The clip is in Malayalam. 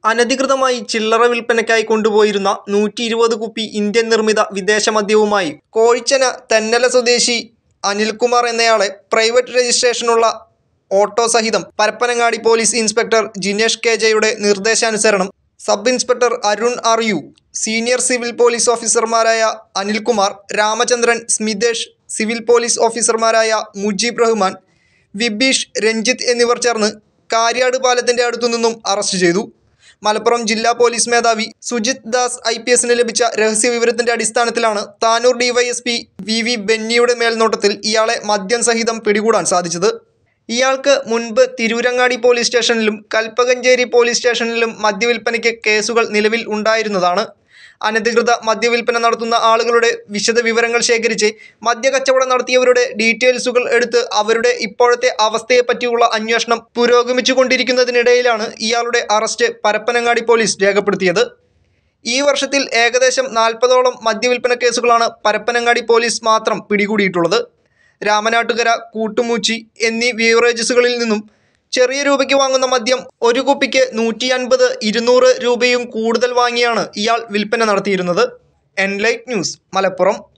അനധികൃതമായി ചില്ലറ വിൽപ്പനയ്ക്കായി കൊണ്ടുപോയിരുന്ന നൂറ്റി ഇരുപത് കുപ്പി ഇന്ത്യൻ നിർമ്മിത വിദേശ മദ്യവുമായി കോഴിച്ചന തെന്നല സ്വദേശി അനിൽകുമാർ എന്നയാളെ പ്രൈവറ്റ് രജിസ്ട്രേഷനുള്ള ഓട്ടോ സഹിതം Parappanangadi police inspector Jinesh K ജെയുടെ നിർദ്ദേശാനുസരണം sub inspector Arun R U senior civil police ഓഫീസർമാരായ അനിൽകുമാർ രാമചന്ദ്രൻ സ്മിതേഷ് സിവിൽ പോലീസ് ഓഫീസർമാരായ മുജീബ് റഹ്മാൻ വിബീഷ് രഞ്ജിത്ത് എന്നിവർ ചേർന്ന് കാര്യാട് പാലത്തിന്റെ അടുത്തു നിന്നും അറസ്റ്റ് ചെയ്തു മലപ്പുറം ജില്ലാ പോലീസ് മേധാവി സുജിത് ദാസ് ഐ പി എസിന് ലഭിച്ച രഹസ്യ വിവരത്തിന്റെ അടിസ്ഥാനത്തിലാണ് താനൂർ ഡിവൈഎസ്പി വി വി ബെന്നിയുടെ മേൽനോട്ടത്തിൽ ഇയാളെ മദ്യം സഹിതം പിടികൂടാൻ സാധിച്ചത് ഇയാൾക്ക് മുൻപ് തിരൂരങ്ങാടി പോലീസ് സ്റ്റേഷനിലും കൽപ്പകഞ്ചേരി പോലീസ് സ്റ്റേഷനിലും മദ്യവിൽപ്പനയ്ക്ക് കേസുകൾ നിലവിൽ ഉണ്ടായിരുന്നതാണ് അനധികൃത മദ്യവിൽപ്പന നടത്തുന്ന ആളുകളുടെ വിശദ വിവരങ്ങൾ ശേഖരിച്ച് മദ്യകച്ചവടം നടത്തിയവരുടെ ഡീറ്റെയിൽസുകൾ എടുത്ത് അവരുടെ ഇപ്പോഴത്തെ അവസ്ഥയെപ്പറ്റിയുള്ള അന്വേഷണം പുരോഗമിച്ചുകൊണ്ടിരിക്കുന്നതിനിടയിലാണ് ഇയാളുടെ അറസ്റ്റ് പരപ്പനങ്ങാടി പോലീസ് രേഖപ്പെടുത്തിയത് ഈ വർഷത്തിൽ ഏകദേശം നാൽപ്പതോളം മദ്യവിൽപ്പന കേസുകളാണ് പരപ്പനങ്ങാടി പോലീസ് മാത്രം പിടികൂടിയിട്ടുള്ളത് രാമനാട്ടുകര കൂട്ടുമൂച്ചി എന്നീ ബീവറേജസുകളിൽ നിന്നും ചെറിയ രൂപയ്ക്ക് വാങ്ങുന്ന മദ്യം ഒരു കുപ്പിക്ക് നൂറ്റി അൻപത് ഇരുന്നൂറ് രൂപയും കൂടുതൽ വാങ്ങിയാണ് ഇയാൾ വിൽപ്പന നടത്തിയിരുന്നത് എൻലൈറ്റ് ന്യൂസ് മലപ്പുറം